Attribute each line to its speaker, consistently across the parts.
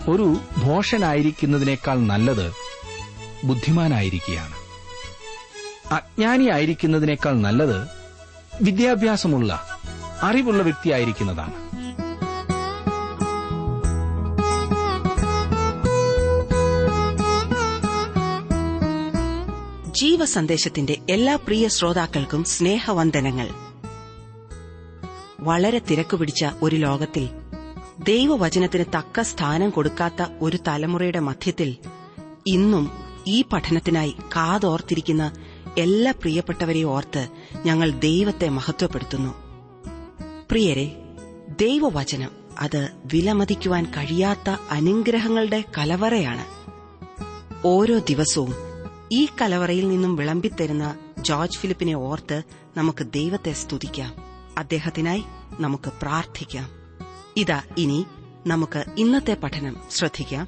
Speaker 1: ഒരു ഭോഷനായിരിക്കുന്നതിനേക്കാൾ നല്ലത് ബുദ്ധിമാനായിരിക്കുകയാണ് അജ്ഞാനിയായിരിക്കുന്നതിനേക്കാൾ നല്ലത് വിദ്യാഭ്യാസമുള്ള അറിവുള്ള വ്യക്തിയായിരിക്കുന്നതാണ്
Speaker 2: ജീവസന്ദേശത്തിന്റെ എല്ലാ പ്രിയ ശ്രോതാക്കൾക്കും സ്നേഹവന്ദനങ്ങൾ വളരെ തിരക്കുപിടിച്ച ഒരു ലോകത്തിൽ ദൈവവചനത്തിന് തക്ക സ്ഥാനം കൊടുക്കാത്ത ഒരു തലമുറയുടെ മധ്യത്തിൽ ഇന്നും ഈ പഠനത്തിനായി കാതോർത്തിരിക്കുന്ന എല്ലാ പ്രിയപ്പെട്ടവരെയും ഓർത്ത് ഞങ്ങൾ ദൈവത്തെ മഹത്വപ്പെടുത്തുന്നു പ്രിയരെ ദൈവവചനം അത് വിലമതിക്കുവാൻ കഴിയാത്ത അനുഗ്രഹങ്ങളുടെ കലവറയാണ് ഓരോ ദിവസവും ഈ കലവറയിൽ നിന്നും വിളമ്പിത്തരുന്ന ജോർജ് ഫിലിപ്പിനെ ഓർത്ത് നമുക്ക് ദൈവത്തെ സ്തുതിക്കാം അദ്ദേഹത്തിനായി നമുക്ക് പ്രാർത്ഥിക്കാം ഇതാ ഇനി നമുക്ക് ഇന്നത്തെ പഠനം ശ്രദ്ധിക്കാം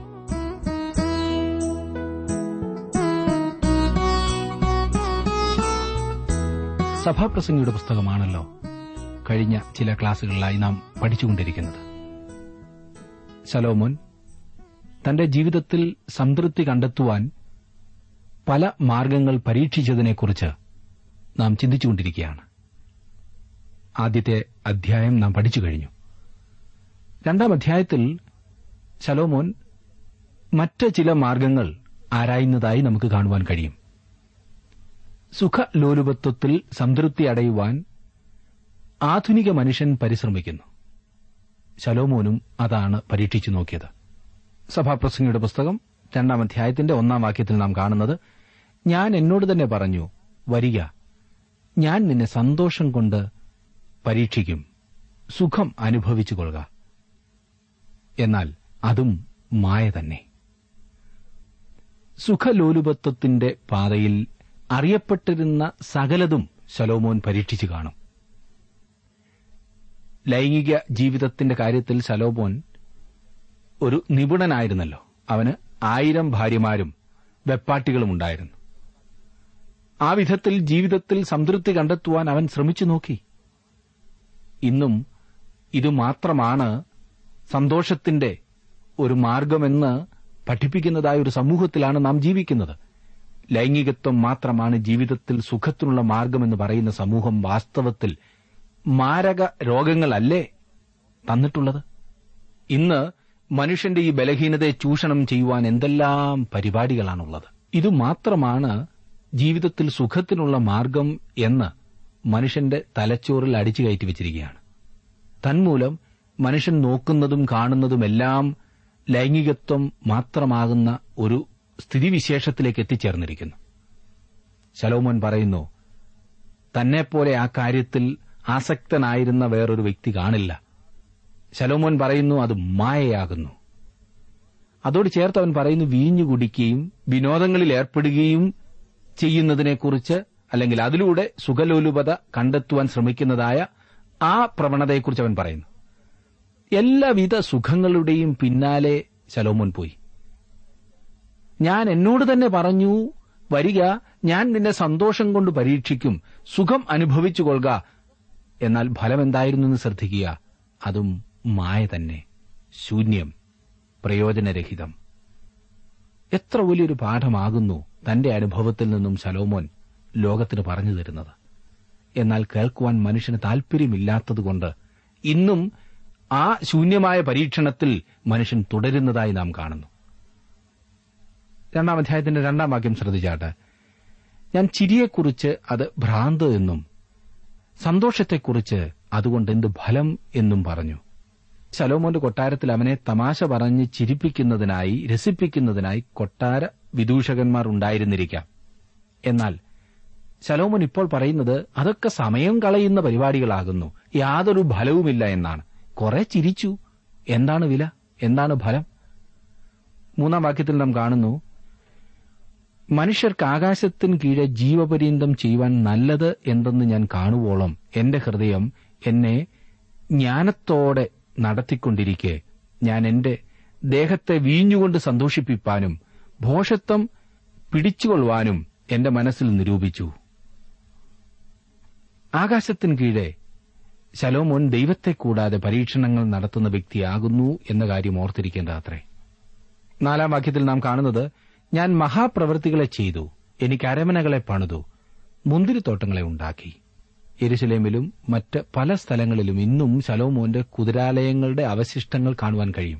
Speaker 1: സഭാപ്രസംഗിയുടെ പുസ്തകമാണല്ലോ കഴിഞ്ഞ ചില ക്ലാസുകളിലായി നാം പഠിച്ചുകൊണ്ടിരിക്കുന്നത് ശലോമോൻ തന്റെ ജീവിതത്തിൽ സംതൃപ്തി കണ്ടെത്തുവാൻ പല മാർഗങ്ങൾ പരീക്ഷിച്ചതിനെക്കുറിച്ച് നാം ചിന്തിച്ചുകൊണ്ടിരിക്കുകയാണ് ആദ്യത്തെ അധ്യായം നാം പഠിച്ചു കഴിഞ്ഞു രണ്ടാം അധ്യായത്തിൽ ശലോമോൻ മറ്റ് ചില മാർഗങ്ങൾ ആരായുന്നതായി നമുക്ക് കാണുവാൻ കഴിയും സുഖലോലുപത്വത്തിൽ സംതൃപ്തി അടയുവാൻ ആധുനിക മനുഷ്യൻ പരിശ്രമിക്കുന്നു ശലോമോനും അതാണ് പരീക്ഷിച്ചു നോക്കിയത് സഭാപ്രസംഗിയുടെ പുസ്തകം രണ്ടാം അധ്യായത്തിന്റെ ഒന്നാം വാക്യത്തിൽ നാം കാണുന്നത് ഞാൻ എന്നോട് തന്നെ പറഞ്ഞു വരിക ഞാൻ നിന്നെ സന്തോഷം കൊണ്ട് പരീക്ഷിക്കും സുഖം അനുഭവിച്ചുകൊള്ളുക എന്നാൽ അതും മായ തന്നെ സുഖലോലുപത്വത്തിന്റെ പാതയിൽ അറിയപ്പെട്ടിരുന്ന സകലതും ശലോമോൻ പരീക്ഷിച്ചു കാണും ലൈംഗിക ജീവിതത്തിന്റെ കാര്യത്തിൽ ശലോമോൻ ഒരു നിപുണനായിരുന്നല്ലോ അവന് ആയിരം ഭാര്യമാരും വെപ്പാട്ടികളും ഉണ്ടായിരുന്നു ആ വിധത്തിൽ ജീവിതത്തിൽ സംതൃപ്തി കണ്ടെത്തുവാൻ അവൻ ശ്രമിച്ചു നോക്കി ഇന്നും ഇതുമാത്രമാണ് സന്തോഷത്തിന്റെ ഒരു മാർഗമെന്ന് പഠിപ്പിക്കുന്നതായ ഒരു സമൂഹത്തിലാണ് നാം ജീവിക്കുന്നത് ലൈംഗികത്വം മാത്രമാണ് ജീവിതത്തിൽ സുഖത്തിനുള്ള മാർഗമെന്ന് പറയുന്ന സമൂഹം വാസ്തവത്തിൽ മാരക രോഗങ്ങളല്ലേ തന്നിട്ടുള്ളത് ഇന്ന് മനുഷ്യന്റെ ഈ ബലഹീനതയെ ചൂഷണം ചെയ്യുവാൻ എന്തെല്ലാം പരിപാടികളാണുള്ളത് ഇത് മാത്രമാണ് ജീവിതത്തിൽ സുഖത്തിനുള്ള മാർഗം എന്ന് മനുഷ്യന്റെ തലച്ചോറിൽ അടിച്ചു കയറ്റി വച്ചിരിക്കുകയാണ് തന്മൂലം മനുഷ്യൻ നോക്കുന്നതും കാണുന്നതുമെല്ലാം ലൈംഗികത്വം മാത്രമാകുന്ന ഒരു സ്ഥിതിവിശേഷത്തിലേക്ക് എത്തിച്ചേർന്നിരിക്കുന്നു ശലോമോൻ പറയുന്നു തന്നെപ്പോലെ ആ കാര്യത്തിൽ ആസക്തനായിരുന്ന വേറൊരു വ്യക്തി കാണില്ല ശലോമോൻ പറയുന്നു അത് മായയാകുന്നു അതോട് ചേർത്ത് അവൻ പറയുന്നു വീഞ്ഞു കുടിക്കുകയും വിനോദങ്ങളിൽ ഏർപ്പെടുകയും ചെയ്യുന്നതിനെക്കുറിച്ച് അല്ലെങ്കിൽ അതിലൂടെ സുഖലോലുപത കണ്ടെത്തുവാൻ ശ്രമിക്കുന്നതായ ആ പ്രവണതയെക്കുറിച്ച് അവൻ പറയുന്നു എല്ലാവിധ സുഖങ്ങളുടെയും പിന്നാലെ ശലോമോൻ പോയി ഞാൻ എന്നോട് തന്നെ പറഞ്ഞു വരിക ഞാൻ നിന്നെ സന്തോഷം കൊണ്ട് പരീക്ഷിക്കും സുഖം അനുഭവിച്ചു കൊള്ളുക എന്നാൽ ഫലം എന്തായിരുന്നു എന്ന് ശ്രദ്ധിക്കുക അതും മായ തന്നെ ശൂന്യം പ്രയോജനരഹിതം എത്ര വലിയൊരു പാഠമാകുന്നു തന്റെ അനുഭവത്തിൽ നിന്നും ശലോമോൻ ലോകത്തിന് പറഞ്ഞു തരുന്നത് എന്നാൽ കേൾക്കുവാൻ മനുഷ്യന് താൽപര്യമില്ലാത്തതുകൊണ്ട് ഇന്നും ആ ശൂന്യമായ പരീക്ഷണത്തിൽ മനുഷ്യൻ തുടരുന്നതായി നാം കാണുന്നു രണ്ടാം അധ്യായത്തിന്റെ രണ്ടാം വാക്യം ശ്രദ്ധിച്ചാട്ടെ ഞാൻ ചിരിയെക്കുറിച്ച് അത് ഭ്രാന്ത് എന്നും സന്തോഷത്തെക്കുറിച്ച് അതുകൊണ്ട് എന്ത് ഫലം എന്നും പറഞ്ഞു ശലോമോന്റെ കൊട്ടാരത്തിൽ അവനെ തമാശ പറഞ്ഞ് ചിരിപ്പിക്കുന്നതിനായി രസിപ്പിക്കുന്നതിനായി കൊട്ടാര വിദൂഷകന്മാർ ഉണ്ടായിരുന്നിരിക്കാം എന്നാൽ ശലോമോൻ ഇപ്പോൾ പറയുന്നത് അതൊക്കെ സമയം കളയുന്ന പരിപാടികളാകുന്നു യാതൊരു ഫലവുമില്ല എന്നാണ് കുറെ ചിരിച്ചു എന്താണ് വില എന്താണ് ഫലം മൂന്നാം വാക്യത്തിൽ നാം കാണുന്നു മനുഷ്യർക്ക് ആകാശത്തിന് കീഴെ ജീവപര്യന്തം ചെയ്യുവാൻ നല്ലത് എന്തെന്ന് ഞാൻ കാണുവോളം എന്റെ ഹൃദയം എന്നെ ജ്ഞാനത്തോടെ നടത്തിക്കൊണ്ടിരിക്കെ ഞാൻ എന്റെ ദേഹത്തെ വീഞ്ഞുകൊണ്ട് സന്തോഷിപ്പിപ്പാനും ഭോഷത്വം പിടിച്ചുകൊള്ളുവാനും എന്റെ മനസ്സിൽ നിരൂപിച്ചു ആകാശത്തിന് കീഴെ ശലോമോൻ ദൈവത്തെ കൂടാതെ പരീക്ഷണങ്ങൾ നടത്തുന്ന വ്യക്തിയാകുന്നു എന്ന കാര്യം ഓർത്തിരിക്കേണ്ടതത്രേ നാലാം വാക്യത്തിൽ നാം കാണുന്നത് ഞാൻ മഹാപ്രവൃത്തികളെ ചെയ്തു എനിക്ക് അരമനകളെ പണിതു മുന്തിരിത്തോട്ടങ്ങളെ ഉണ്ടാക്കി യെരുശലേമിലും മറ്റ് പല സ്ഥലങ്ങളിലും ഇന്നും ശലോമോന്റെ കുതിരാലയങ്ങളുടെ അവശിഷ്ടങ്ങൾ കാണുവാൻ കഴിയും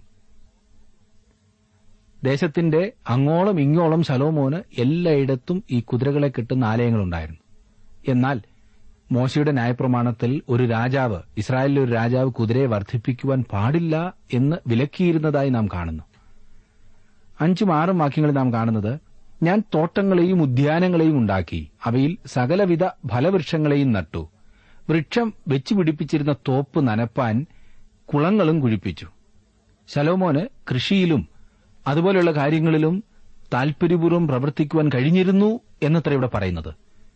Speaker 1: ദേശത്തിന്റെ അങ്ങോളം ഇങ്ങോളം ശലോമോന് എല്ലായിടത്തും ഈ കുതിരകളെ കിട്ടുന്ന ആലയങ്ങളുണ്ടായിരുന്നു എന്നാൽ മോശയുടെ ന്യായപ്രമാണത്തിൽ ഒരു രാജാവ് ഇസ്രായേലിലെ ഒരു രാജാവ് കുതിരയെ വർദ്ധിപ്പിക്കുവാൻ പാടില്ല എന്ന് വിലക്കിയിരുന്നതായി നാം കാണുന്നു അഞ്ചും ആറും വാക്യങ്ങളിൽ നാം കാണുന്നത് ഞാൻ തോട്ടങ്ങളെയും ഉദ്യാനങ്ങളെയും ഉണ്ടാക്കി അവയിൽ സകലവിധ ഫലവൃക്ഷങ്ങളെയും നട്ടു വൃക്ഷം വെച്ചുപിടിപ്പിച്ചിരുന്ന തോപ്പ് നനപ്പാൻ കുളങ്ങളും കുഴിപ്പിച്ചു ശലോമോന് കൃഷിയിലും അതുപോലെയുള്ള കാര്യങ്ങളിലും താൽപര്യപൂർവ്വം പ്രവർത്തിക്കുവാൻ കഴിഞ്ഞിരുന്നു എന്നത്ര ഇവിടെ പറയുന്നത്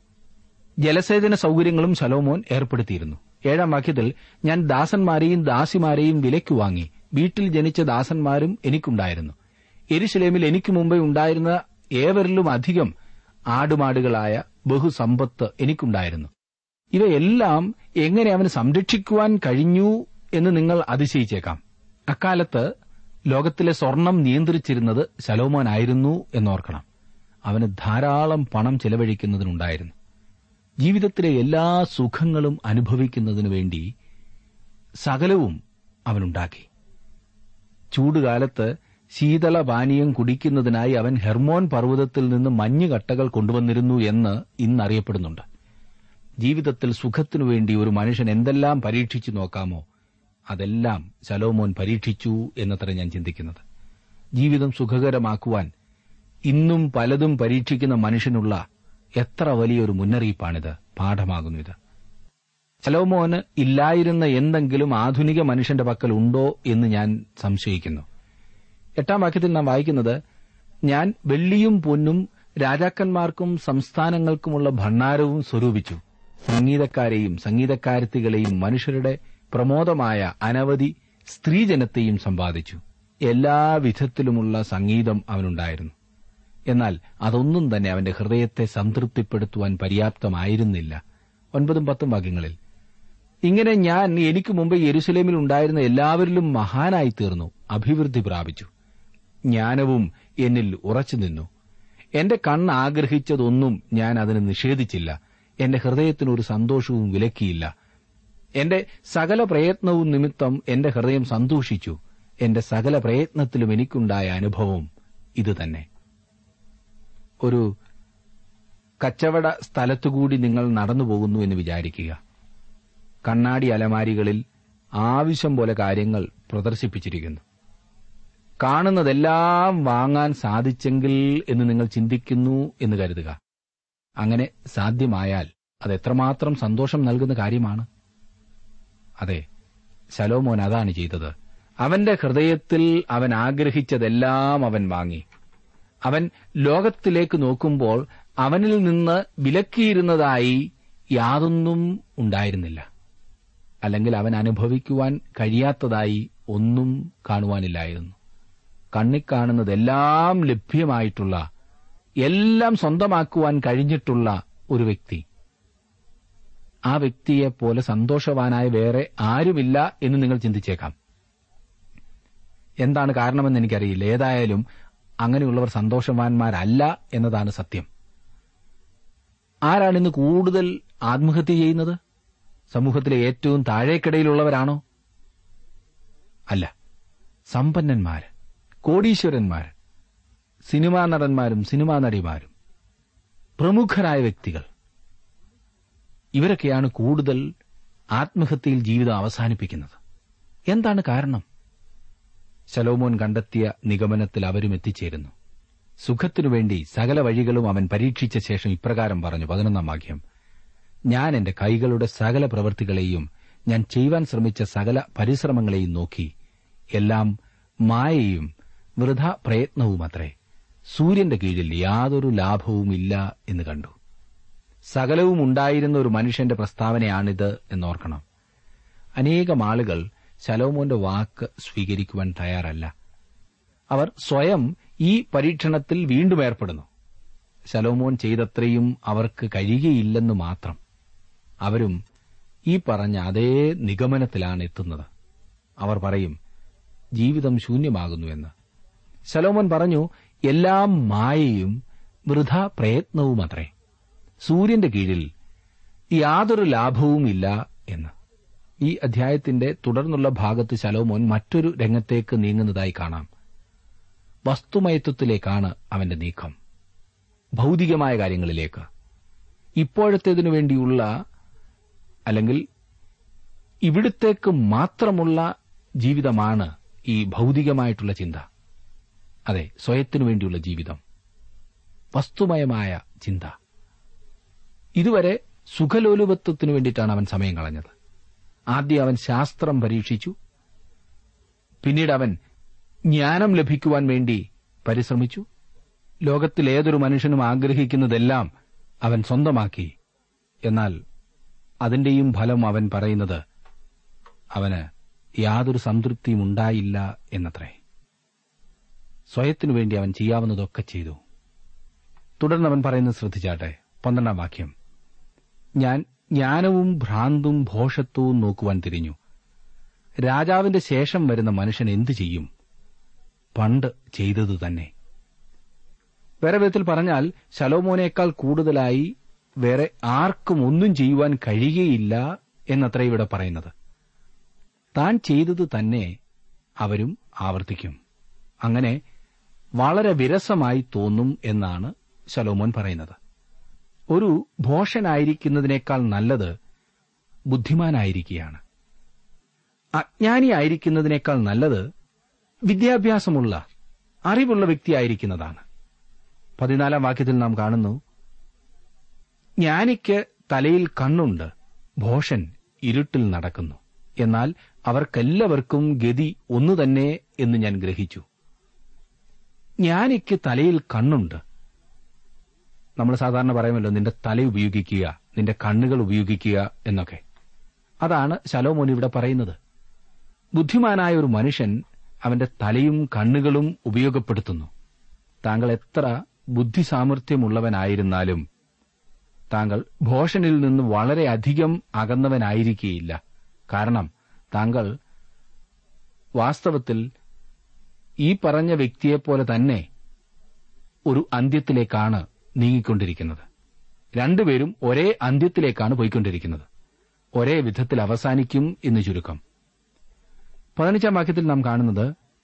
Speaker 1: ജലസേചന സൌകര്യങ്ങളും ശലോമോൻ ഏർപ്പെടുത്തിയിരുന്നു ഏഴാം വാക്യത്തിൽ ഞാൻ ദാസന്മാരെയും ദാസിമാരെയും വിലയ്ക്ക് വാങ്ങി വീട്ടിൽ ജനിച്ച ദാസന്മാരും എനിക്കുണ്ടായിരുന്നു എരുശലേമിൽ എനിക്ക് മുമ്പേ ഉണ്ടായിരുന്ന ഏവരിലും അധികം ആടുമാടുകളായ ബഹുസമ്പത്ത് എനിക്കുണ്ടായിരുന്നു ഇവയെല്ലാം എങ്ങനെ അവന് സംരക്ഷിക്കുവാൻ കഴിഞ്ഞു എന്ന് നിങ്ങൾ അതിശയിച്ചേക്കാം അക്കാലത്ത് ലോകത്തിലെ സ്വർണം നിയന്ത്രിച്ചിരുന്നത് ശലോമോനായിരുന്നു എന്നോർക്കണം അവന് ധാരാളം പണം ചെലവഴിക്കുന്നതിനുണ്ടായിരുന്നു ജീവിതത്തിലെ എല്ലാ സുഖങ്ങളും അനുഭവിക്കുന്നതിനു വേണ്ടി സകലവും അവനുണ്ടാക്കി ചൂടുകാലത്ത് ശീതളപാനീയം കുടിക്കുന്നതിനായി അവൻ ഹെർമോൻ പർവ്വതത്തിൽ നിന്ന് മഞ്ഞുകട്ടകൾ കൊണ്ടുവന്നിരുന്നു എന്ന് ഇന്നറിയപ്പെടുന്നുണ്ട് ജീവിതത്തിൽ സുഖത്തിനു വേണ്ടി ഒരു മനുഷ്യൻ എന്തെല്ലാം പരീക്ഷിച്ചു നോക്കാമോ അതെല്ലാം ശലോമോൻ പരീക്ഷിച്ചു എന്നത്ര ഞാൻ ചിന്തിക്കുന്നത് ജീവിതം സുഖകരമാക്കുവാൻ ഇന്നും പലതും പരീക്ഷിക്കുന്ന മനുഷ്യനുള്ള എത്ര വലിയൊരു മുന്നറിയിപ്പാണിത് പാഠമാകുന്നു ഇത് ശലോമോന് ഇല്ലായിരുന്ന എന്തെങ്കിലും ആധുനിക മനുഷ്യന്റെ പക്കൽ ഉണ്ടോ എന്ന് ഞാൻ സംശയിക്കുന്നു എട്ടാം വാക്യത്തിൽ നാം വായിക്കുന്നത് ഞാൻ വെള്ളിയും പൊന്നും രാജാക്കന്മാർക്കും സംസ്ഥാനങ്ങൾക്കുമുള്ള ഭണ്ഡാരവും സ്വരൂപിച്ചു സംഗീതക്കാരെയും സംഗീതക്കാരത്തികളെയും മനുഷ്യരുടെ പ്രമോദമായ അനവധി സ്ത്രീജനത്തെയും സമ്പാദിച്ചു എല്ലാ വിധത്തിലുമുള്ള സംഗീതം അവനുണ്ടായിരുന്നു എന്നാൽ അതൊന്നും തന്നെ അവന്റെ ഹൃദയത്തെ സംതൃപ്തിപ്പെടുത്തുവാൻ പര്യാപ്തമായിരുന്നില്ല ഒൻപതും പത്തും വാക്യങ്ങളിൽ ഇങ്ങനെ ഞാൻ എനിക്ക് മുമ്പ് യെരുസലേമിൽ ഉണ്ടായിരുന്ന എല്ലാവരിലും മഹാനായി തീർന്നു അഭിവൃദ്ധി പ്രാപിച്ചു ജ്ഞാനവും എന്നിൽ ഉറച്ചു നിന്നു എന്റെ കണ്ണ് ആഗ്രഹിച്ചതൊന്നും ഞാൻ അതിന് നിഷേധിച്ചില്ല എന്റെ ഹൃദയത്തിന് ഒരു സന്തോഷവും വിലക്കിയില്ല എന്റെ സകല പ്രയത്നവും നിമിത്തം എന്റെ ഹൃദയം സന്തോഷിച്ചു എന്റെ സകല പ്രയത്നത്തിലും എനിക്കുണ്ടായ അനുഭവം ഇതുതന്നെ ഒരു കച്ചവട സ്ഥലത്തുകൂടി നിങ്ങൾ നടന്നു പോകുന്നു എന്ന് വിചാരിക്കുക കണ്ണാടി അലമാരികളിൽ ആവശ്യം പോലെ കാര്യങ്ങൾ പ്രദർശിപ്പിച്ചിരിക്കുന്നു കാണുന്നതെല്ലാം വാങ്ങാൻ സാധിച്ചെങ്കിൽ എന്ന് നിങ്ങൾ ചിന്തിക്കുന്നു എന്ന് കരുതുക അങ്ങനെ സാധ്യമായാൽ അത് എത്രമാത്രം സന്തോഷം നൽകുന്ന കാര്യമാണ് അതെ ശലോമോൻ അതാണ് ചെയ്തത് അവന്റെ ഹൃദയത്തിൽ അവൻ ആഗ്രഹിച്ചതെല്ലാം അവൻ വാങ്ങി അവൻ ലോകത്തിലേക്ക് നോക്കുമ്പോൾ അവനിൽ നിന്ന് വിലക്കിയിരുന്നതായി യാതൊന്നും ഉണ്ടായിരുന്നില്ല അല്ലെങ്കിൽ അവൻ അനുഭവിക്കുവാൻ കഴിയാത്തതായി ഒന്നും കാണുവാനില്ലായിരുന്നു കണ്ണിക്കാണുന്നതെല്ലാം ലഭ്യമായിട്ടുള്ള എല്ലാം സ്വന്തമാക്കുവാൻ കഴിഞ്ഞിട്ടുള്ള ഒരു വ്യക്തി ആ വ്യക്തിയെപ്പോലെ സന്തോഷവാനായ വേറെ ആരുമില്ല എന്ന് നിങ്ങൾ ചിന്തിച്ചേക്കാം എന്താണ് കാരണമെന്ന് എനിക്കറിയില്ല ഏതായാലും അങ്ങനെയുള്ളവർ സന്തോഷവാന്മാരല്ല എന്നതാണ് സത്യം ആരാണ് ഇന്ന് കൂടുതൽ ആത്മഹത്യ ചെയ്യുന്നത് സമൂഹത്തിലെ ഏറ്റവും താഴേക്കിടയിലുള്ളവരാണോ അല്ല സമ്പന്നന്മാര് കോടീശ്വരന്മാർ സിനിമാ നടന്മാരും സിനിമാ നടിമാരും പ്രമുഖരായ വ്യക്തികൾ ഇവരൊക്കെയാണ് കൂടുതൽ ആത്മഹത്യയിൽ ജീവിതം അവസാനിപ്പിക്കുന്നത് എന്താണ് കാരണം ശലോമോൻ കണ്ടെത്തിയ നിഗമനത്തിൽ അവരും എത്തിച്ചേരുന്നു സുഖത്തിനുവേണ്ടി സകല വഴികളും അവൻ പരീക്ഷിച്ച ശേഷം ഇപ്രകാരം പറഞ്ഞു പതിനൊന്നാം വാക്യം ഞാൻ എന്റെ കൈകളുടെ സകല പ്രവൃത്തികളെയും ഞാൻ ചെയ്യുവാൻ ശ്രമിച്ച സകല പരിശ്രമങ്ങളെയും നോക്കി എല്ലാം മായയും വൃഥ പ്രയത്നവുമത്രേ സൂര്യന്റെ കീഴിൽ യാതൊരു ലാഭവുമില്ല എന്ന് കണ്ടു സകലവും ഉണ്ടായിരുന്ന ഒരു മനുഷ്യന്റെ പ്രസ്താവനയാണിത് എന്നോർക്കണം അനേകം ആളുകൾ ശലോമോന്റെ വാക്ക് സ്വീകരിക്കുവാൻ തയ്യാറല്ല അവർ സ്വയം ഈ പരീക്ഷണത്തിൽ വീണ്ടും ഏർപ്പെടുന്നു ശലോമോൻ ചെയ്തത്രയും അവർക്ക് കഴിയുകയില്ലെന്ന് മാത്രം അവരും ഈ പറഞ്ഞ അതേ നിഗമനത്തിലാണ് എത്തുന്നത് അവർ പറയും ജീവിതം ശൂന്യമാകുന്നുവെന്ന് ശലോമോൻ പറഞ്ഞു എല്ലാം മായയും വൃഥ പ്രയത്നവുമത്രേ സൂര്യന്റെ കീഴിൽ യാതൊരു ലാഭവുമില്ല എന്ന് ഈ അധ്യായത്തിന്റെ തുടർന്നുള്ള ഭാഗത്ത് ശലോമോൻ മറ്റൊരു രംഗത്തേക്ക് നീങ്ങുന്നതായി കാണാം വസ്തുമയത്വത്തിലേക്കാണ് അവന്റെ നീക്കം ഭൗതികമായ കാര്യങ്ങളിലേക്ക് ഇപ്പോഴത്തേതിനു വേണ്ടിയുള്ള അല്ലെങ്കിൽ ഇവിടുത്തേക്ക് മാത്രമുള്ള ജീവിതമാണ് ഈ ഭൗതികമായിട്ടുള്ള ചിന്ത അതെ സ്വയത്തിനു വേണ്ടിയുള്ള ജീവിതം വസ്തുമയമായ ചിന്ത ഇതുവരെ സുഖലോലുപത്വത്തിനു വേണ്ടിയിട്ടാണ് അവൻ സമയം കളഞ്ഞത് ആദ്യം അവൻ ശാസ്ത്രം പരീക്ഷിച്ചു പിന്നീട് അവൻ ജ്ഞാനം ലഭിക്കുവാൻ വേണ്ടി പരിശ്രമിച്ചു ലോകത്തിൽ ഏതൊരു മനുഷ്യനും ആഗ്രഹിക്കുന്നതെല്ലാം അവൻ സ്വന്തമാക്കി എന്നാൽ അതിന്റെയും ഫലം അവൻ പറയുന്നത് അവന് യാതൊരു സംതൃപ്തിയും ഉണ്ടായില്ല എന്നത്രേ സ്വയത്തിനു വേണ്ടി അവൻ ചെയ്യാവുന്നതൊക്കെ ചെയ്തു തുടർന്ന് അവൻ പറയുന്നത് ശ്രദ്ധിച്ചാട്ടെ പന്ത്രണ്ടാം വാക്യം ഞാൻ ജ്ഞാനവും ഭ്രാന്തും ഭോഷത്വവും നോക്കുവാൻ തിരിഞ്ഞു രാജാവിന്റെ ശേഷം വരുന്ന മനുഷ്യൻ എന്തു ചെയ്യും പണ്ട് ചെയ്തതു തന്നെ വേറെ വിധത്തിൽ പറഞ്ഞാൽ ശലോമോനേക്കാൾ കൂടുതലായി വേറെ ആർക്കും ഒന്നും ചെയ്യുവാൻ കഴിയുകയില്ല എന്നത്ര ഇവിടെ പറയുന്നത് താൻ ചെയ്തത് തന്നെ അവരും ആവർത്തിക്കും അങ്ങനെ വളരെ വിരസമായി തോന്നും എന്നാണ് ശലോമോൻ പറയുന്നത് ഒരു ഭോഷനായിരിക്കുന്നതിനേക്കാൾ നല്ലത് ബുദ്ധിമാനായിരിക്കുകയാണ് അജ്ഞാനിയായിരിക്കുന്നതിനേക്കാൾ നല്ലത് വിദ്യാഭ്യാസമുള്ള അറിവുള്ള വ്യക്തിയായിരിക്കുന്നതാണ് പതിനാലാം വാക്യത്തിൽ നാം കാണുന്നു ജ്ഞാനിക്ക് തലയിൽ കണ്ണുണ്ട് ഭോഷൻ ഇരുട്ടിൽ നടക്കുന്നു എന്നാൽ അവർക്കെല്ലാവർക്കും ഗതി ഒന്നു തന്നെ എന്ന് ഞാൻ ഗ്രഹിച്ചു ജ്ഞാനിക്ക് തലയിൽ കണ്ണുണ്ട് നമ്മൾ സാധാരണ പറയുമല്ലോ നിന്റെ തല ഉപയോഗിക്കുക നിന്റെ കണ്ണുകൾ ഉപയോഗിക്കുക എന്നൊക്കെ അതാണ് ശലോമോൻ ഇവിടെ പറയുന്നത് ബുദ്ധിമാനായ ഒരു മനുഷ്യൻ അവന്റെ തലയും കണ്ണുകളും ഉപയോഗപ്പെടുത്തുന്നു താങ്കൾ എത്ര ബുദ്ധിസാമർഥ്യമുള്ളവനായിരുന്നാലും താങ്കൾ ഭോഷനിൽ നിന്ന് വളരെയധികം അകന്നവനായിരിക്കുകയില്ല കാരണം താങ്കൾ വാസ്തവത്തിൽ ഈ പറഞ്ഞ വ്യക്തിയെപ്പോലെ തന്നെ ഒരു അന്ത്യത്തിലേക്കാണ് നീങ്ങിക്കൊണ്ടിരിക്കുന്നത് രണ്ടുപേരും ഒരേ അന്ത്യത്തിലേക്കാണ് പോയിക്കൊണ്ടിരിക്കുന്നത് ഒരേ വിധത്തിൽ അവസാനിക്കും എന്ന് ചുരുക്കം പതിനഞ്ചാം വാക്യത്തിൽ നാം കാണുന്നത്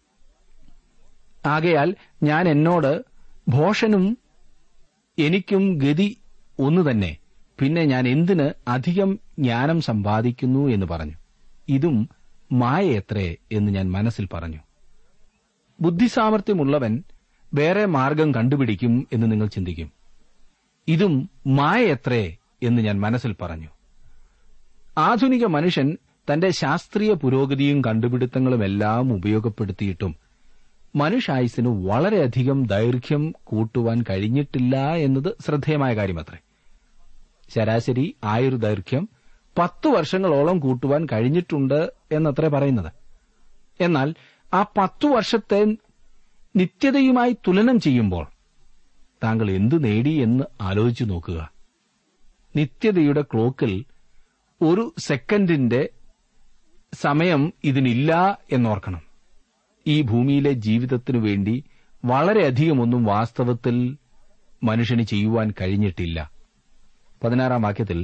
Speaker 1: ആകയാൽ ഞാൻ എന്നോട് ഭോഷനും എനിക്കും ഗതി ഒന്നു തന്നെ പിന്നെ ഞാൻ എന്തിന് അധികം ജ്ഞാനം സമ്പാദിക്കുന്നു എന്ന് പറഞ്ഞു ഇതും മായയത്രേ എന്ന് ഞാൻ മനസ്സിൽ പറഞ്ഞു ബുദ്ധിസാമർഥ്യമുള്ളവൻ വേറെ മാർഗം കണ്ടുപിടിക്കും എന്ന് നിങ്ങൾ ചിന്തിക്കും ഇതും മായയത്രേ എന്ന് ഞാൻ മനസ്സിൽ പറഞ്ഞു ആധുനിക മനുഷ്യൻ തന്റെ ശാസ്ത്രീയ പുരോഗതിയും കണ്ടുപിടുത്തങ്ങളുമെല്ലാം ഉപയോഗപ്പെടുത്തിയിട്ടും മനുഷ്യായുസിന് വളരെയധികം ദൈർഘ്യം കൂട്ടുവാൻ കഴിഞ്ഞിട്ടില്ല എന്നത് ശ്രദ്ധേയമായ കാര്യമത്രേ ശരാശരി ആയുർദൈർഘ്യം പത്തു വർഷങ്ങളോളം കൂട്ടുവാൻ കഴിഞ്ഞിട്ടുണ്ട് എന്നത്രേ പറയുന്നത് എന്നാൽ ആ പത്തു വർഷത്തെ നിത്യതയുമായി തുലനം ചെയ്യുമ്പോൾ താങ്കൾ എന്തു നേടി എന്ന് ആലോചിച്ചു നോക്കുക നിത്യതയുടെ ക്ലോക്കിൽ ഒരു സെക്കൻഡിന്റെ സമയം ഇതിനില്ല എന്നോർക്കണം ഈ ഭൂമിയിലെ ജീവിതത്തിനു വേണ്ടി വളരെയധികമൊന്നും വാസ്തവത്തിൽ മനുഷ്യന് ചെയ്യുവാൻ കഴിഞ്ഞിട്ടില്ല പതിനാറാം വാക്യത്തിൽ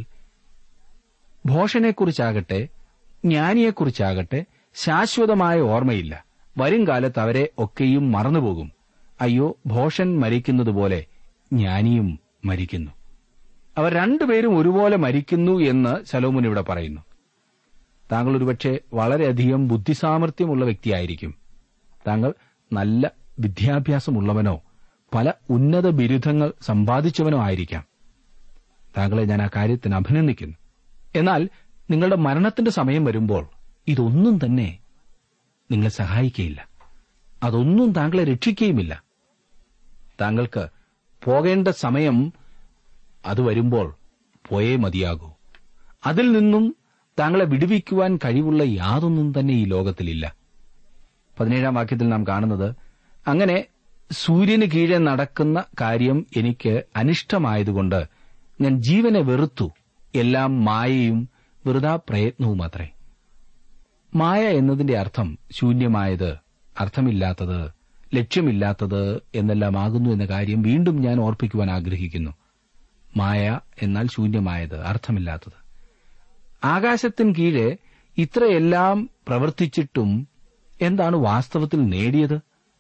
Speaker 1: ഭോഷനെക്കുറിച്ചാകട്ടെ ജ്ഞാനിയെക്കുറിച്ചാകട്ടെ ശാശ്വതമായ ഓർമ്മയില്ല വരും കാലത്ത് അവരെ ഒക്കെയും മറന്നുപോകും അയ്യോ ഭോഷൻ മരിക്കുന്നതുപോലെ ജ്ഞാനിയും മരിക്കുന്നു അവർ രണ്ടുപേരും ഒരുപോലെ മരിക്കുന്നു എന്ന് ശലോമുൻ ഇവിടെ പറയുന്നു താങ്കൾ ഒരുപക്ഷെ വളരെയധികം ബുദ്ധിസാമർഥ്യമുള്ള വ്യക്തിയായിരിക്കും താങ്കൾ നല്ല വിദ്യാഭ്യാസമുള്ളവനോ പല ഉന്നത ബിരുദങ്ങൾ സമ്പാദിച്ചവനോ ആയിരിക്കാം താങ്കളെ ഞാൻ ആ കാര്യത്തിന് അഭിനന്ദിക്കുന്നു എന്നാൽ നിങ്ങളുടെ മരണത്തിന്റെ സമയം വരുമ്പോൾ ഇതൊന്നും തന്നെ നിങ്ങളെ സഹായിക്കുകയില്ല അതൊന്നും താങ്കളെ രക്ഷിക്കുകയുമില്ല താങ്കൾക്ക് പോകേണ്ട സമയം അത് വരുമ്പോൾ പോയേ മതിയാകൂ അതിൽ നിന്നും താങ്കളെ വിടുവിക്കുവാൻ കഴിവുള്ള യാതൊന്നും തന്നെ ഈ ലോകത്തിലില്ല പതിനേഴാം വാക്യത്തിൽ നാം കാണുന്നത് അങ്ങനെ സൂര്യന് കീഴെ നടക്കുന്ന കാര്യം എനിക്ക് അനിഷ്ടമായതുകൊണ്ട് ഞാൻ ജീവനെ വെറുത്തു എല്ലാം മായയും വെറുതാ പ്രയത്നവുമത്രേ മായ എന്നതിന്റെ അർത്ഥം ശൂന്യമായത് അർത്ഥമില്ലാത്തത് ലക്ഷ്യമില്ലാത്തത് എന്നെല്ലാം ആകുന്നു എന്ന കാര്യം വീണ്ടും ഞാൻ ഓർപ്പിക്കുവാൻ ആഗ്രഹിക്കുന്നു മായ എന്നാൽ ശൂന്യമായത് അർത്ഥമില്ലാത്തത് ആകാശത്തിന് കീഴെ ഇത്രയെല്ലാം പ്രവർത്തിച്ചിട്ടും എന്താണ് വാസ്തവത്തിൽ നേടിയത്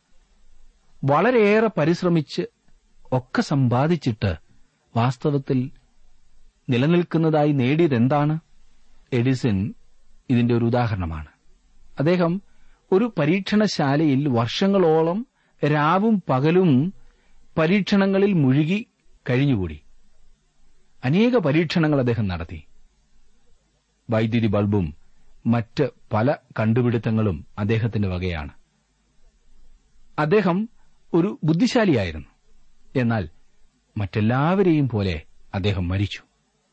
Speaker 1: വളരെയേറെ പരിശ്രമിച്ച് ഒക്കെ സമ്പാദിച്ചിട്ട് വാസ്തവത്തിൽ നിലനിൽക്കുന്നതായി നേടിയതെന്താണ് എഡിസൺ ഇതിന്റെ ഒരു ഉദാഹരണമാണ് അദ്ദേഹം ഒരു പരീക്ഷണശാലയിൽ വർഷങ്ങളോളം രാവും പകലും പരീക്ഷണങ്ങളിൽ മുഴുകി കഴിഞ്ഞുകൂടി അനേക പരീക്ഷണങ്ങൾ അദ്ദേഹം നടത്തി വൈദ്യുതി ബൾബും മറ്റ് പല കണ്ടുപിടുത്തങ്ങളും അദ്ദേഹത്തിന്റെ വകയാണ് അദ്ദേഹം ഒരു ബുദ്ധിശാലിയായിരുന്നു എന്നാൽ മറ്റെല്ലാവരെയും പോലെ അദ്ദേഹം മരിച്ചു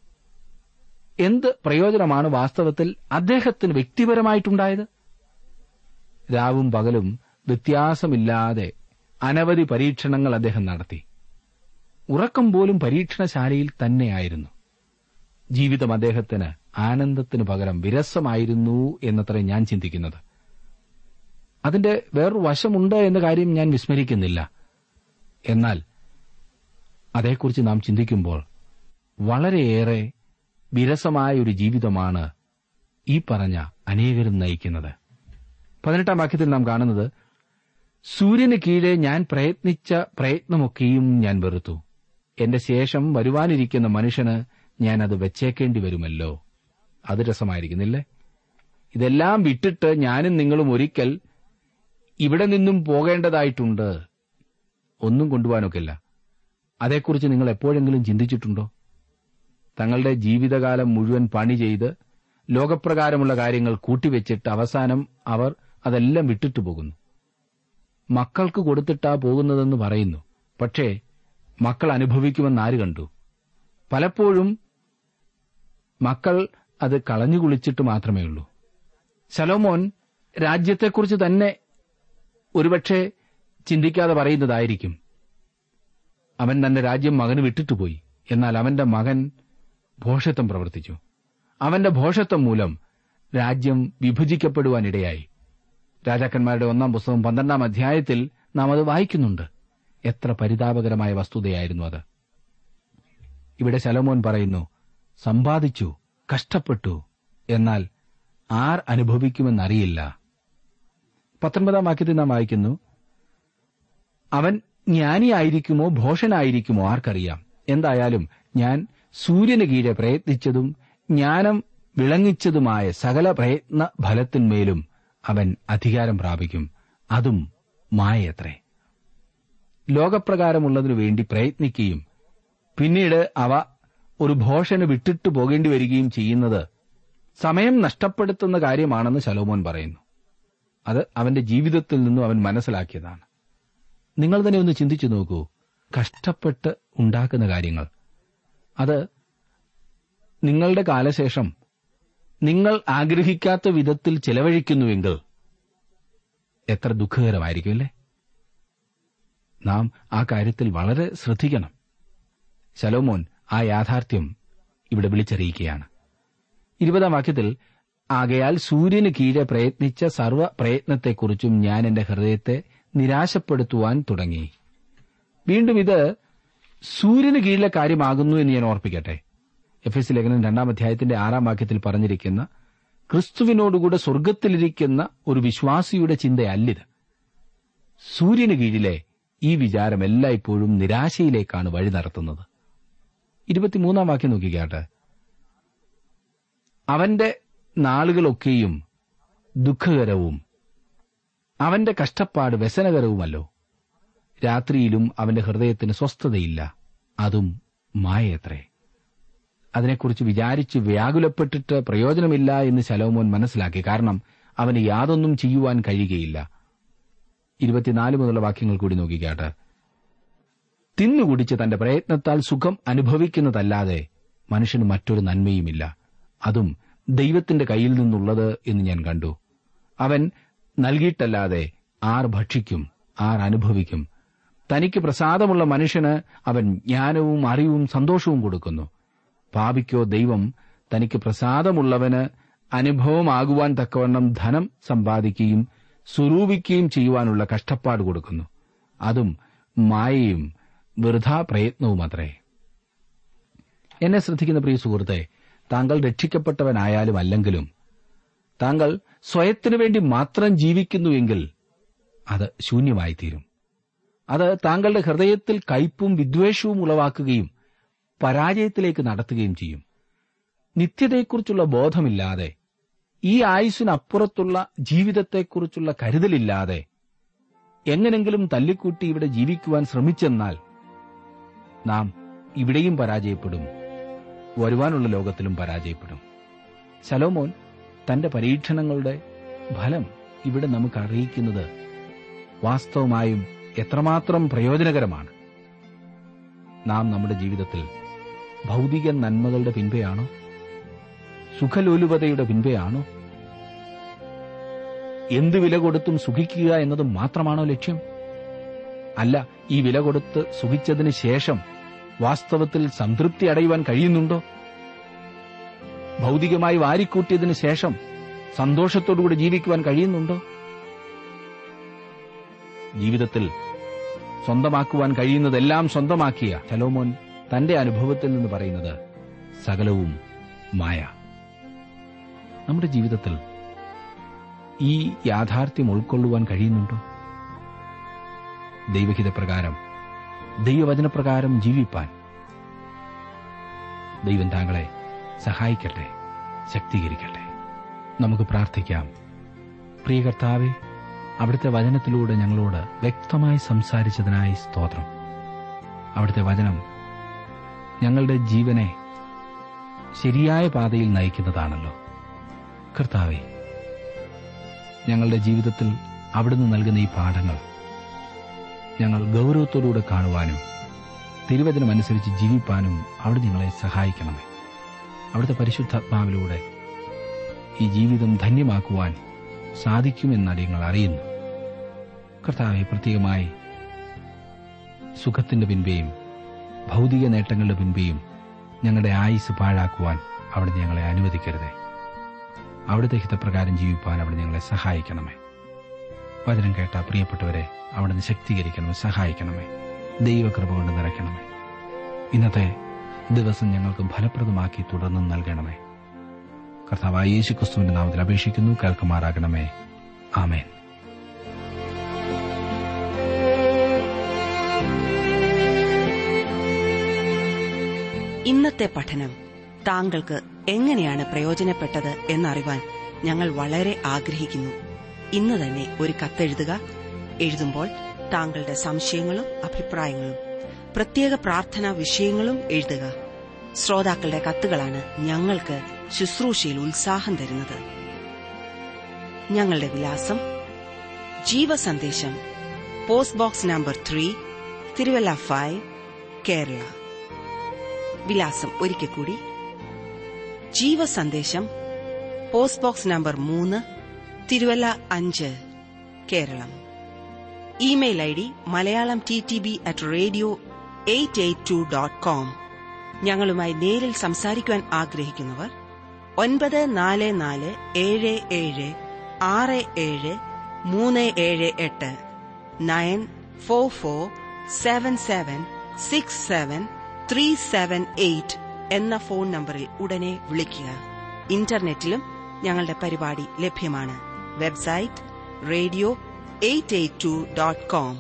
Speaker 1: എന്ത് പ്രയോജനമാണ് വാസ്തവത്തിൽ അദ്ദേഹത്തിന് വ്യക്തിപരമായിട്ടുണ്ടായത് രാവും പകലും വ്യത്യാസമില്ലാതെ അനവധി പരീക്ഷണങ്ങൾ അദ്ദേഹം നടത്തി ഉറക്കം പോലും പരീക്ഷണശാലയിൽ തന്നെയായിരുന്നു ജീവിതം അദ്ദേഹത്തിന് ആനന്ദത്തിന് പകരം വിരസമായിരുന്നു എന്നത്രേ ഞാൻ ചിന്തിക്കുന്നത് അതിന്റെ വേറൊരു വശമുണ്ട് എന്ന കാര്യം ഞാൻ വിസ്മരിക്കുന്നില്ല എന്നാൽ അതേക്കുറിച്ച് നാം ചിന്തിക്കുമ്പോൾ വളരെയേറെ വിരസമായ ഒരു ജീവിതമാണ് ഈ പറഞ്ഞ അനേകരും നയിക്കുന്നത് പതിനെട്ടാം വാക്യത്തിൽ നാം കാണുന്നത് സൂര്യന് കീഴെ ഞാൻ പ്രയത്നിച്ച പ്രയത്നമൊക്കെയും ഞാൻ വെറുത്തു എന്റെ ശേഷം വരുവാനിരിക്കുന്ന മനുഷ്യന് ഞാൻ അത് വെച്ചേക്കേണ്ടി വരുമല്ലോ അത് രസമായിരിക്കുന്നില്ലേ ഇതെല്ലാം വിട്ടിട്ട് ഞാനും നിങ്ങളും ഒരിക്കൽ ഇവിടെ നിന്നും പോകേണ്ടതായിട്ടുണ്ട് ഒന്നും കൊണ്ടുപോകാനൊക്കില്ല അതേക്കുറിച്ച് നിങ്ങൾ എപ്പോഴെങ്കിലും ചിന്തിച്ചിട്ടുണ്ടോ തങ്ങളുടെ ജീവിതകാലം മുഴുവൻ പണി ചെയ്ത് ലോകപ്രകാരമുള്ള കാര്യങ്ങൾ കൂട്ടിവെച്ചിട്ട് അവസാനം അവർ അതെല്ലാം വിട്ടിട്ടു പോകുന്നു മക്കൾക്ക് കൊടുത്തിട്ടാ പോകുന്നതെന്ന് പറയുന്നു പക്ഷേ മക്കൾ അനുഭവിക്കുമെന്ന് ആര് കണ്ടു പലപ്പോഴും മക്കൾ അത് കളഞ്ഞു കുളിച്ചിട്ട് മാത്രമേ ഉള്ളൂ ശലോമോൻ രാജ്യത്തെക്കുറിച്ച് തന്നെ ഒരുപക്ഷെ ചിന്തിക്കാതെ പറയുന്നതായിരിക്കും അവൻ തന്റെ രാജ്യം മകന് വിട്ടിട്ടുപോയി എന്നാൽ അവന്റെ മകൻ ഭോഷത്വം പ്രവർത്തിച്ചു അവന്റെ ഭോഷത്വം മൂലം രാജ്യം വിഭജിക്കപ്പെടുവാനിടയായി രാജാക്കന്മാരുടെ ഒന്നാം പുസ്തകം പന്ത്രണ്ടാം അധ്യായത്തിൽ നാം അത് വായിക്കുന്നുണ്ട് എത്ര പരിതാപകരമായ വസ്തുതയായിരുന്നു അത് ഇവിടെ ശലോമോൻ പറയുന്നു സമ്പാദിച്ചു കഷ്ടപ്പെട്ടു എന്നാൽ ആർ അനുഭവിക്കുമെന്നറിയില്ല പത്തൊൻപതാം വാക്യത്തിൽ നാം വായിക്കുന്നു അവൻ ജ്ഞാനിയായിരിക്കുമോ ഭോഷനായിരിക്കുമോ ആർക്കറിയാം എന്തായാലും ഞാൻ സൂര്യന് കീഴെ പ്രയത്നിച്ചതും ജ്ഞാനം വിളങ്ങിച്ചതുമായ സകല പ്രയത്ന ഫലത്തിന്മേലും അവൻ അധികാരം പ്രാപിക്കും അതും മായയത്രേ ലോകപ്രകാരമുള്ളതിനു വേണ്ടി പ്രയത്നിക്കുകയും പിന്നീട് അവ ഒരു ഭോഷന് വിട്ടിട്ടു പോകേണ്ടി വരികയും ചെയ്യുന്നത് സമയം നഷ്ടപ്പെടുത്തുന്ന കാര്യമാണെന്ന് ശലോമോൻ പറയുന്നു അത് അവന്റെ ജീവിതത്തിൽ നിന്നും അവൻ മനസ്സിലാക്കിയതാണ് നിങ്ങൾ തന്നെ ഒന്ന് ചിന്തിച്ചു നോക്കൂ കഷ്ടപ്പെട്ട് ഉണ്ടാക്കുന്ന കാര്യങ്ങൾ അത് നിങ്ങളുടെ കാലശേഷം നിങ്ങൾ ആഗ്രഹിക്കാത്ത വിധത്തിൽ ചെലവഴിക്കുന്നുവെങ്കിൽ എത്ര ദുഃഖകരമായിരിക്കും അല്ലേ നാം ആ കാര്യത്തിൽ വളരെ ശ്രദ്ധിക്കണം ശലോമോൻ ആ യാഥാർത്ഥ്യം ഇവിടെ വിളിച്ചറിയിക്കുകയാണ് ഇരുപതാം വാക്യത്തിൽ ആകയാൽ സൂര്യന് കീഴെ പ്രയത്നിച്ച സർവ്വ പ്രയത്നത്തെക്കുറിച്ചും ഞാൻ എന്റെ ഹൃദയത്തെ നിരാശപ്പെടുത്തുവാൻ തുടങ്ങി വീണ്ടും ഇത് സൂര്യന് കീഴിലെ കാര്യമാകുന്നു എന്ന് ഞാൻ ഓർപ്പിക്കട്ടെ എഫ് എസ് ലേഖനം രണ്ടാം അധ്യായത്തിന്റെ ആറാം വാക്യത്തിൽ പറഞ്ഞിരിക്കുന്ന ക്രിസ്തുവിനോടുകൂടെ സ്വർഗത്തിലിരിക്കുന്ന ഒരു വിശ്വാസിയുടെ ചിന്തയല്ലിത് സൂര്യന് കീഴിലെ ഈ വിചാരം എല്ലായ്പ്പോഴും നിരാശയിലേക്കാണ് വഴി നടത്തുന്നത് ഇരുപത്തിമൂന്നാം വാക്യം നോക്കിക്കാട്ടെ അവന്റെ നാളുകളൊക്കെയും ദുഃഖകരവും അവന്റെ കഷ്ടപ്പാട് വ്യസനകരവുമല്ലോ രാത്രിയിലും അവന്റെ ഹൃദയത്തിന് സ്വസ്ഥതയില്ല അതും മായയത്രേ അതിനെക്കുറിച്ച് വിചാരിച്ച് വ്യാകുലപ്പെട്ടിട്ട് പ്രയോജനമില്ല എന്ന് ശലോമോൻ മനസ്സിലാക്കി കാരണം അവന് യാതൊന്നും ചെയ്യുവാൻ കഴിയുകയില്ല ഇരുപത്തിനാല് മുതലുള്ള വാക്യങ്ങൾ കൂടി നോക്കിക്കാട്ട് തിന്നുകുടിച്ച് തന്റെ പ്രയത്നത്താൽ സുഖം അനുഭവിക്കുന്നതല്ലാതെ മനുഷ്യന് മറ്റൊരു നന്മയുമില്ല അതും ദൈവത്തിന്റെ കയ്യിൽ നിന്നുള്ളത് എന്ന് ഞാൻ കണ്ടു അവൻ നൽകിയിട്ടല്ലാതെ ആർ ഭക്ഷിക്കും ആർ അനുഭവിക്കും തനിക്ക് പ്രസാദമുള്ള മനുഷ്യന് അവൻ ജ്ഞാനവും അറിവും സന്തോഷവും കൊടുക്കുന്നു പാപിക്കോ ദൈവം തനിക്ക് പ്രസാദമുള്ളവന് അനുഭവമാകുവാൻ തക്കവണ്ണം ധനം സമ്പാദിക്കുകയും സ്വരൂപിക്കുകയും ചെയ്യുവാനുള്ള കഷ്ടപ്പാട് കൊടുക്കുന്നു അതും മായയും വൃഥാ പ്രയത്നവുമത്രേ എന്നെ ശ്രദ്ധിക്കുന്ന പ്രിയ സുഹൃത്തെ താങ്കൾ രക്ഷിക്കപ്പെട്ടവനായാലും അല്ലെങ്കിലും താങ്കൾ സ്വയത്തിനു വേണ്ടി മാത്രം ജീവിക്കുന്നുവെങ്കിൽ അത് ശൂന്യമായിത്തീരും അത് താങ്കളുടെ ഹൃദയത്തിൽ കയ്പും വിദ്വേഷവും ഉളവാക്കുകയും പരാജയത്തിലേക്ക് നടത്തുകയും ചെയ്യും നിത്യതയെക്കുറിച്ചുള്ള ബോധമില്ലാതെ ഈ ആയുസ്സിനപ്പുറത്തുള്ള ജീവിതത്തെക്കുറിച്ചുള്ള കരുതലില്ലാതെ എങ്ങനെങ്കിലും തല്ലിക്കൂട്ടി ഇവിടെ ജീവിക്കുവാൻ ശ്രമിച്ചെന്നാൽ നാം ഇവിടെയും പരാജയപ്പെടും വരുവാനുള്ള ലോകത്തിലും പരാജയപ്പെടും ശലോമോൻ തന്റെ പരീക്ഷണങ്ങളുടെ ഫലം ഇവിടെ നമുക്ക് അറിയിക്കുന്നത് വാസ്തവമായും എത്രമാത്രം പ്രയോജനകരമാണ് നാം നമ്മുടെ ജീവിതത്തിൽ ഭൗതിക നന്മകളുടെ പിൻപെയാണോ സുഖലോലുപതയുടെ പിൻപെയാണോ എന്ത് വില കൊടുത്തും സുഖിക്കുക എന്നത് മാത്രമാണോ ലക്ഷ്യം അല്ല ഈ വില കൊടുത്ത് സുഖിച്ചതിന് ശേഷം വാസ്തവത്തിൽ സംതൃപ്തി അടയുവാൻ കഴിയുന്നുണ്ടോ ഭൗതികമായി വാരിക്കൂട്ടിയതിനു ശേഷം സന്തോഷത്തോടുകൂടി ജീവിക്കുവാൻ കഴിയുന്നുണ്ടോ ജീവിതത്തിൽ സ്വന്തമാക്കുവാൻ കഴിയുന്നതെല്ലാം സ്വന്തമാക്കിയ ശലോമോൻ തന്റെ അനുഭവത്തിൽ നിന്ന് പറയുന്നത് സകലവും മായ നമ്മുടെ ജീവിതത്തിൽ ഈ യാഥാർത്ഥ്യം ഉൾക്കൊള്ളുവാൻ കഴിയുന്നുണ്ടോ ദൈവഹിത പ്രകാരം ദൈവവചനപ്രകാരം ജീവിപ്പാൻ ദൈവം താങ്കളെ സഹായിക്കട്ടെ ശക്തീകരിക്കട്ടെ നമുക്ക് പ്രാർത്ഥിക്കാം പ്രിയ കർത്താവെ അവിടുത്തെ വചനത്തിലൂടെ ഞങ്ങളോട് വ്യക്തമായി സംസാരിച്ചതിനായി സ്തോത്രം അവിടുത്തെ വചനം ഞങ്ങളുടെ ജീവനെ ശരിയായ പാതയിൽ നയിക്കുന്നതാണല്ലോ കർത്താവെ ഞങ്ങളുടെ ജീവിതത്തിൽ അവിടുന്ന് നൽകുന്ന ഈ പാഠങ്ങൾ ഞങ്ങൾ ഗൗരവത്തോടുകൂടെ കാണുവാനും തിരുവചനമനുസരിച്ച് ജീവിപ്പാനും അവിടെ നിങ്ങളെ സഹായിക്കണമേ അവിടുത്തെ പരിശുദ്ധാത്മാവിലൂടെ ഈ ജീവിതം ധന്യമാക്കുവാൻ സാധിക്കുമെന്ന് ഞങ്ങൾ അറിയുന്നു കർത്താവെ പ്രത്യേകമായി സുഖത്തിന്റെ പിൻപേയും ഭൗതിക നേട്ടങ്ങളുടെ പിൻപേയും ഞങ്ങളുടെ ആയുസ് പാഴാക്കുവാൻ അവിടെ ഞങ്ങളെ അനുവദിക്കരുതേ അവിടുത്തെ ഹിതപ്രകാരം ജീവിപ്പാൻ അവിടെ ഞങ്ങളെ സഹായിക്കണമേ വചനം കേട്ട പ്രിയപ്പെട്ടവരെ അവിടുന്ന് ശക്തീകരിക്കണമേ സഹായിക്കണമേ ദൈവകൃപ കൊണ്ട് നിറയ്ക്കണമേ ഇന്നത്തെ ദിവസം ഞങ്ങൾക്ക് ഫലപ്രദമാക്കി തുടർന്നും നൽകണമേ കർത്താവായ യേശു ക്രിസ്തുവിന്റെ നാമത്തിൽ അപേക്ഷിക്കുന്നു കേൾക്കുമാറാകണമേ ആമേൻ
Speaker 2: ഇന്നത്തെ പഠനം താങ്കൾക്ക് എങ്ങനെയാണ് പ്രയോജനപ്പെട്ടത് എന്നറിവാൻ ഞങ്ങൾ വളരെ ആഗ്രഹിക്കുന്നു ഇന്ന് തന്നെ ഒരു കത്തെഴുതുക എഴുതുമ്പോൾ താങ്കളുടെ സംശയങ്ങളും അഭിപ്രായങ്ങളും പ്രത്യേക പ്രാർത്ഥനാ വിഷയങ്ങളും എഴുതുക ശ്രോതാക്കളുടെ കത്തുകളാണ് ഞങ്ങൾക്ക് ശുശ്രൂഷയിൽ ഉത്സാഹം തരുന്നത് ഞങ്ങളുടെ വിലാസം Jeevasandesham post box number three Thiruvalla five Kerala വിലാസം ഒരിക്കൽ കൂടി ജീവസന്ദേശം പോസ്റ്റ് ബോക്സ് നമ്പർ മൂന്ന് തിരുവല്ല അഞ്ച് Keralam email I D Malayalam T T B at radio eight eight two dot com ഞങ്ങളുമായി നേരിൽ സംസാരിക്കുവാൻ ആഗ്രഹിക്കുന്നവർ ഒൻപത് നാല് നാല് ഏഴ് ഏഴ് ആറ് ഏഴ് മൂന്ന് ഏഴ് എട്ട് nine four four seven seven six seven three seven eight എന്ന ഫോൺ നമ്പറിൽ ഉടനെ വിളിക്കുക ഇന്റർനെറ്റിലും ഞങ്ങളുടെ പരിപാടി ലഭ്യമാണ് website radio eight eight two dot com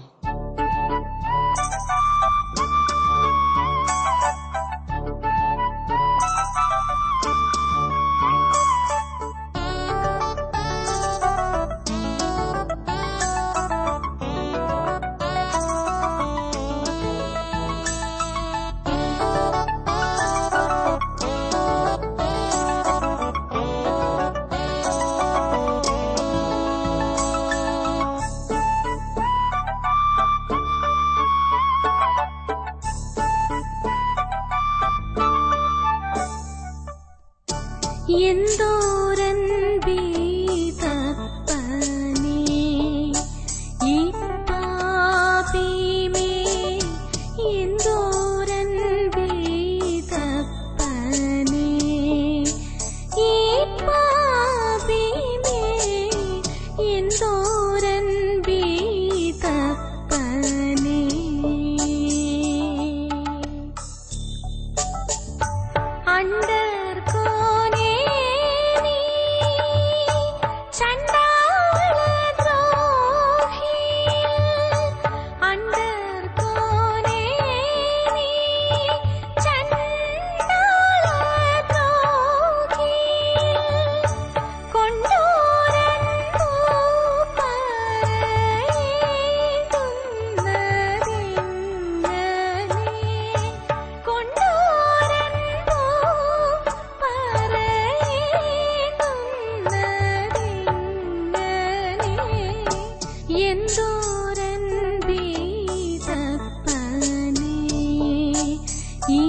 Speaker 3: ഈ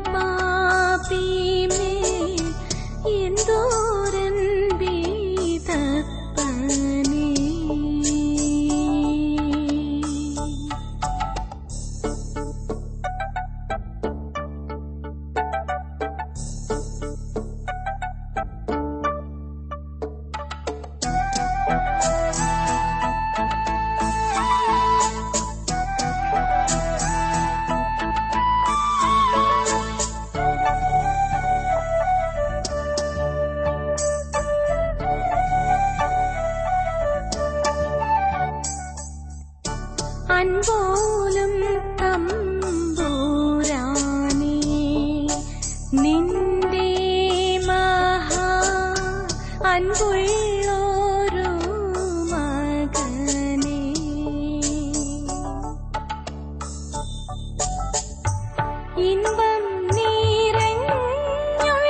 Speaker 3: പാപിമേ എന്തോരൻ ബീതപ്പനേ അൻപോലും തമ്പൂരാനേ നിന്റെ മഹാ അൻപുള്ളോരു മകനേ ഇൻപം നീരഞ്ഞുള്ള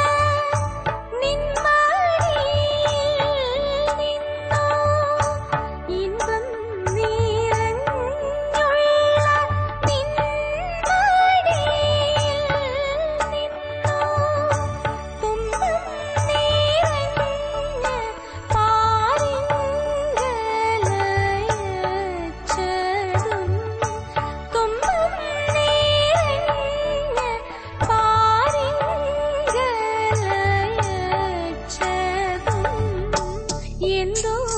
Speaker 3: നിന്മടിയിൽ നിന്നോ ഇൻപം നീരഞ്ഞുള്ള നിന്മടിയിൽ നിന്നോ തുമ്പം നീരഞ്ഞ പാരിങ്കലയച്ചതും തുമ്പം നീരഞ്ഞ പാരിങ്കലയച്ചതും എന്തോ